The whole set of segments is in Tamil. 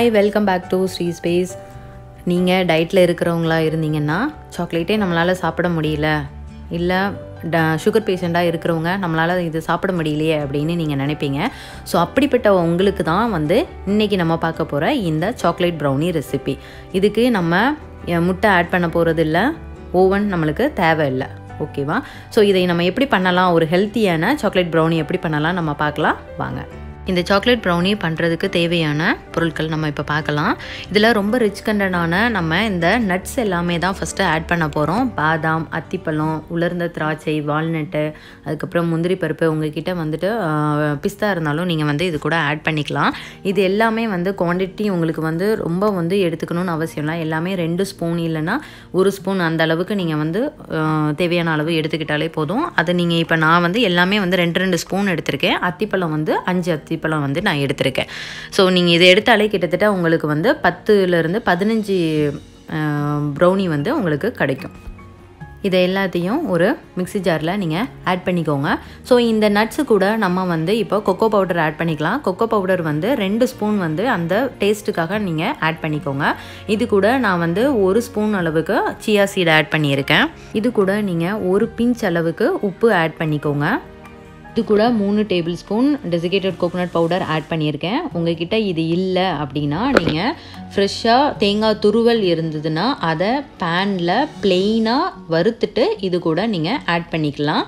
hi welcome back to Sri space நீங்கள் டயட்டில் இருக்கிறவங்களா இருந்தீங்கன்னா சாக்லேட்டே நம்மளால் சாப்பிட முடியல இல்லை ட சுகர் பேஷண்ட்டாக இருக்கிறவங்க நம்மளால் இது சாப்பிட முடியலையே அப்படின்னு நீங்கள் நினைப்பீங்க ஸோ அப்படிப்பட்ட உங்களுக்கு தான் வந்து இன்றைக்கி நம்ம பார்க்க போகிற இந்த சாக்லேட் ப்ரௌனி ரெசிபி இதுக்கு நம்ம அஹ், முட்டை ஆட் பண்ண போகிறது இல்லை ஓவன் நம்மளுக்கு தேவையில்லை ஓகேவா ஸோ இதை நம்ம எப்படி பண்ணலாம் ஒரு ஹெல்த்தியான சாக்லேட் ப்ரௌனி எப்படி பண்ணலாம் நம்ம பார்க்கலாம் வாங்க இந்த சாக்லேட் ப்ரௌனி பண்ணுறதுக்கு தேவையான பொருட்கள் நம்ம இப்போ பார்க்கலாம் இதில் ரொம்ப ரிச் கண்டனான நம்ம இந்த நட்ஸ் எல்லாமே தான் ஃபஸ்ட்டு ஆட் பண்ண போகிறோம் பாதாம் அத்திப்பழம் உலர்ந்த திராட்சை வால்நட்டு அதுக்கப்புறம் முந்திரி பருப்பு உங்ககிட்ட வந்துட்டு பிஸ்தா இருந்தாலும் நீங்கள் வந்து இது கூட ஆட் பண்ணிக்கலாம் இது எல்லாமே வந்து குவான்டிட்டி உங்களுக்கு வந்து ரொம்ப வந்து எடுத்துக்கணும்னு அவசியம் இல்லை எல்லாமே ரெண்டு ஸ்பூன் இல்லைன்னா ஒரு ஸ்பூன் அந்த அளவுக்கு நீங்கள் வந்து ஆஹ், தேவையான அளவு எடுத்துக்கிட்டாலே போதும் அது நீங்கள் இப்போ நான் வந்து எல்லாமே வந்து ரெண்டு ரெண்டு ஸ்பூன் எடுத்திருக்கேன் அத்திப்பழம் வந்து அஞ்சு அத்திப்பழம் வந்து நான் எடுத்திருக்கேன் ஸோ நீங்கள் இதை எடுத்தாலே கிட்டத்தட்ட உங்களுக்கு வந்து பத்துலேருந்து பதினஞ்சு ப்ரௌனி வந்து உங்களுக்கு கிடைக்கும் இதை எல்லாத்தையும் ஒரு மிக்ஸி ஜாரில் நீங்கள் ஆட் பண்ணிக்கோங்க ஸோ இந்த நட்ஸு கூட நம்ம வந்து இப்போ கொக்கோ பவுடர் ஆட் பண்ணிக்கலாம் கொக்கோ பவுடர் வந்து ரெண்டு ஸ்பூன் வந்து அந்த டேஸ்ட்டுக்காக நீங்கள் ஆட் பண்ணிக்கோங்க இது கூட நான் வந்து ஒரு ஸ்பூன் அளவுக்கு சியா சீட் ஆட் பண்ணியிருக்கேன் இது கூட நீங்கள் ஒரு பிஞ்ச் அளவுக்கு உப்பு ஆட் பண்ணிக்கோங்க இது கூட மூணு tablespoon desiccated coconut powder add பண்ணியிருக்கேன் உங்ககிட்ட இது இல்லை அப்படின்னா நீங்கள் ஃப்ரெஷ்ஷாக தேங்காய் துருவல் இருந்ததுன்னா அதை பேனில் பிளெயினாக வறுத்துட்டு இது கூட நீங்கள் ஆட் பண்ணிக்கலாம்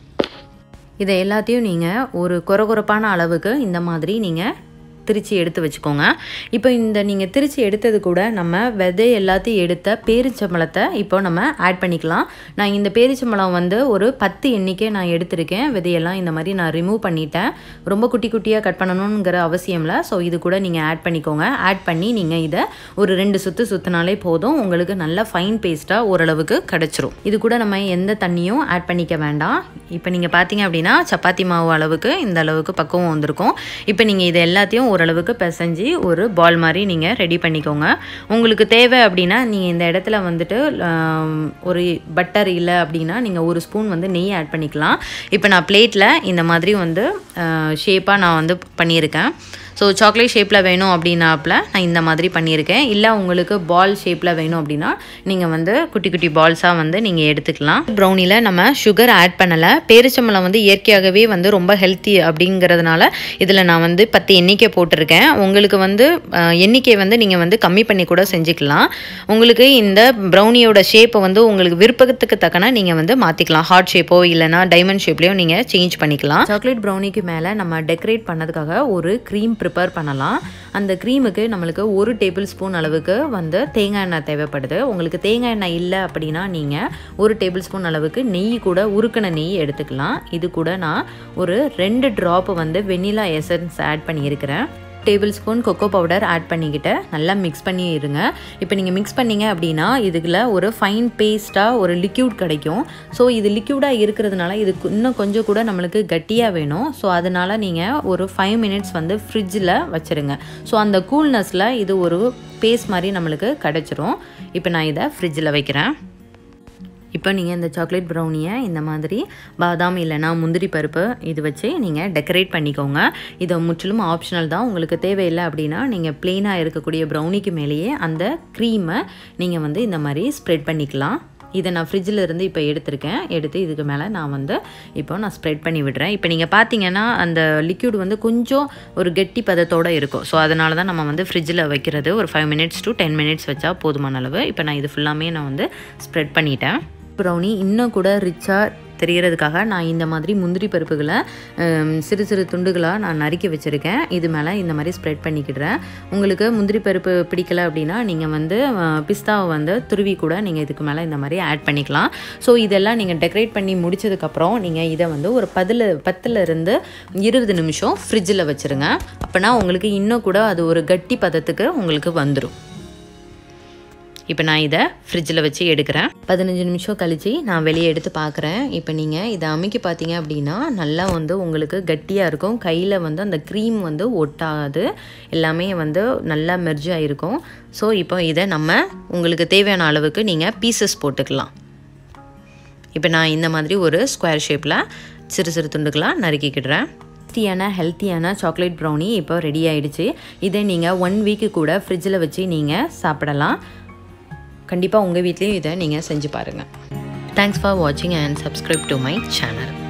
இதை எல்லாத்தையும் நீங்கள் ஒரு கொரகொரப்பான அளவுக்கு இந்த மாதிரி நீங்கள் திரிச்சு எடுத்து வச்சுக்கோங்க இப்போ இந்த நீங்கள் திரிச்சு எடுத்தது கூட நம்ம விதை எல்லாத்தையும் எடுத்த பேரிச்சம்பழத்தை இப்போ நம்ம ஆட் பண்ணிக்கலாம் நான் இந்த பேரிச்சம்பழம் வந்து ஒரு பத்து எண்ணிக்கை நான் எடுத்திருக்கேன் விதையெல்லாம் இந்த மாதிரி நான் ரிமூவ் பண்ணிட்டேன் ரொம்ப குட்டி குட்டியாக கட் பண்ணணுங்கிற அவசியம் இல்லை ஸோ இது கூட நீங்கள் ஆட் பண்ணிக்கோங்க ஆட் பண்ணி நீங்கள் இதை ஒரு ரெண்டு சுற்று சுற்றினாலே போதும் உங்களுக்கு நல்ல ஃபைன் பேஸ்ட்டாக ஓரளவுக்கு கிடச்சிரும் இது கூட நம்ம எந்த தண்ணியும் ஆட் பண்ணிக்க வேண்டாம் இப்போ நீங்கள் பார்த்தீங்க அப்படின்னா சப்பாத்தி மாவு அளவுக்கு இந்த அளவுக்கு பக்குவம் வந்திருக்கும் இப்போ நீங்கள் இது எல்லாத்தையும் ஓரளவுக்கு பிசைஞ்சு ஒரு பால் மாதிரி நீங்கள் ரெடி பண்ணிக்கோங்க உங்களுக்கு தேவை அப்படின்னா நீங்கள் இந்த இடத்துல வந்துட்டு ஆம், ஒரு பட்டர் இல்லை அப்படின்னா நீங்கள் ஒரு ஸ்பூன் வந்து நெய் ஆட் பண்ணிக்கலாம் இப்போ நான் பிளேட்டில் இந்த மாதிரி வந்து ஷேப்பாக நான் வந்து பண்ணியிருக்கேன் ஸோ சாக்லேட் ஷேப்பில் வேணும் அப்படின்னாப்புல நான் இந்த மாதிரி பண்ணியிருக்கேன் இல்லை உங்களுக்கு பால் ஷேப்பில் வேணும் அப்படின்னா நீங்கள் வந்து குட்டி குட்டி பால்ஸாக வந்து நீங்கள் எடுத்துக்கலாம் ப்ரௌனியில் நம்ம சுகர் ஆட் பண்ணலை பேரிச்சம்பழம் வந்து இயற்கையாகவே வந்து ரொம்ப ஹெல்த்தி அப்படிங்கிறதுனால இதில் நான் வந்து பத்து எண்ணிக்கை போட்டிருக்கேன் உங்களுக்கு வந்து அஹ், எண்ணிக்கை வந்து நீங்கள் வந்து கம்மி பண்ணி கூட செஞ்சுக்கலாம் உங்களுக்கு இந்த ப்ரௌனியோட ஷேப்பை வந்து உங்களுக்கு விருப்பத்துக்கு தக்கன நீங்கள் வந்து மாற்றிக்கலாம் ஹார்ட் ஷேப்போ இல்லைனா டைமண்ட் ஷேப்லேயோ நீங்கள் சேஞ்ச் பண்ணிக்கலாம் சாக்லேட் ப்ரௌனிக்கு மேலே நம்ம டெக்கரேட் பண்ணதுக்காக ஒரு க்ரீம் ப்ரிப்பேர் பண்ணலாம் அந்த க்ரீமுக்கு நம்மளுக்கு ஒரு டேபிள் ஸ்பூன் அளவுக்கு வந்து தேங்காய் எண்ணெய் தேவைப்படுது உங்களுக்கு தேங்காய் எண்ணெய் இல்லை அப்படின்னா நீங்கள் ஒரு டேபிள் ஸ்பூன் அளவுக்கு நெய் கூட உருக்கின நெய் எடுத்துக்கலாம் இது கூட நான் ஒரு ரெண்டு ட்ராப் வந்து வெண்ணிலா எசன்ஸ் ஆட் பண்ணியிருக்கிறேன் tablespoon cocoa powder add பண்ணிக்கிட்டு நல்லா மிக்ஸ் பண்ணி இருங்க இப்போ நீங்கள் மிக்ஸ் பண்ணீங்க அப்படின்னா இதுக்குள்ள ஒரு ஃபைன் பேஸ்ட்டாக ஒரு லிக்யூட் கிடைக்கும் ஸோ இது லிக்யூடாக இருக்கிறதுனால இது கு- இன்னும் கொஞ்சம் கூட நம்மளுக்கு கட்டியாக வேணும் ஸோ அதனால் நீங்கள் ஒரு ஃபைவ் மினிட்ஸ் வந்து ஃப்ரிட்ஜில் வச்சுருங்க ஸோ அந்த கூல்னஸில் இது ஒரு பேஸ்ட் மாதிரி நம்மளுக்கு கிடச்சிரும் இப்போ நான் இதை ஃப்ரிட்ஜில் வைக்கிறேன் இப்போ நீங்கள் இந்த சாக்லேட் ப்ரௌனியை இந்த மாதிரி பாதாம் இல்லைன்னா முந்திரி பருப்பு இது வச்சு நீங்கள் டெக்கரேட் பண்ணிக்கோங்க இது முற்றிலும் ஆப்ஷனல் தான் உங்களுக்கு தேவையில்லை அப்படின்னா நீங்கள் ப்ளெயினாக இருக்கக்கூடிய ப்ரௌனிக்கு மேலேயே அந்த க்ரீமை நீங்கள் வந்து இந்த மாதிரி ஸ்ப்ரெட் பண்ணிக்கலாம் இதை நான் ஃப்ரிட்ஜில் இருந்து இப்போ எடுத்திருக்கேன் எடுத்து இதுக்கு மேலே நான் வந்து இப்போ நான் ஸ்ப்ரெட் பண்ணி விடுறேன் இப்போ நீங்கள் பார்த்தீங்கன்னா அந்த லிக்யூட் வந்து கொஞ்சம் ஒரு கெட்டி பதத்தோடு இருக்கும் ஸோ அதனால தான் நம்ம வந்து ஃப்ரிட்ஜில் வைக்கிறது ஒரு five minutes to ten minutes வச்சா போதுமான அளவு இப்போ நான் இது ஃபுல்லாமே நான் வந்து ஸ்ப்ரெட் பண்ணிட்டேன் ப்ரௌனி இன்னும் கூட ரிச்சாக தெரியறதுக்காக நான் இந்த மாதிரி முந்திரி பருப்புகளை ஹம், சிறு சிறு துண்டுகளாக நான் நறுக்கி வச்சுருக்கேன் இது மேலே இந்த மாதிரி ஸ்ப்ரெட் பண்ணிக்கிடுறேன் உங்களுக்கு முந்திரி பருப்பு பிடிக்கல அப்படின்னா நீங்கள் வந்து பிஸ்தாவை வந்து துருவி கூட நீங்கள் இதுக்கு மேலே இந்த மாதிரி ஆட் பண்ணிக்கலாம் ஸோ இதெல்லாம் நீங்கள் டெக்கரேட் பண்ணி முடிச்சதுக்கப்புறம் நீங்கள் இதை வந்து ஒரு பதில் பத்துல இருந்து இருபது நிமிஷம் ஃப்ரிட்ஜில் வச்சுருங்க அப்போனா உங்களுக்கு இன்னும் கூட அது ஒரு கட்டி பதத்துக்கு உங்களுக்கு வந்துடும் இப்போ நான் இதை ஃப்ரிட்ஜில் வச்சு எடுக்கிறேன் பதினஞ்சு நிமிஷம் கழித்து நான் வெளியே எடுத்து பார்க்குறேன் இப்போ நீங்கள் இதை அமைக்கி பார்த்தீங்க அப்படின்னா நல்லா வந்து உங்களுக்கு கட்டியாக இருக்கும் கையில் வந்து அந்த க்ரீம் வந்து ஒட்டாது எல்லாமே வந்து நல்லா மெர்ஜ் ஆகிருக்கும் ஸோ இப்போ இதை நம்ம உங்களுக்கு தேவையான அளவுக்கு நீங்கள் பீசஸ் போட்டுக்கலாம் இப்போ நான் இந்த மாதிரி ஒரு ஸ்கொயர் ஷேப்பில் சிறு சிறு துண்டுகளாக நறுக்கிக்கிடுறேன் டேஸ்டியான ஹெல்த்தியான சாக்லேட் ப்ரௌனி இப்போ ரெடி ஆயிடுச்சு இதை நீங்கள் ஒன் வீக்கு கூட ஃப்ரிட்ஜில் வச்சு நீங்கள் சாப்பிடலாம் கண்டிப்பாக உங்கள் வீட்லேயும் இதை நீங்கள் செஞ்சு பாருங்கள் தேங்க்ஸ் ஃபார் வாட்சிங் and subscribe to my channel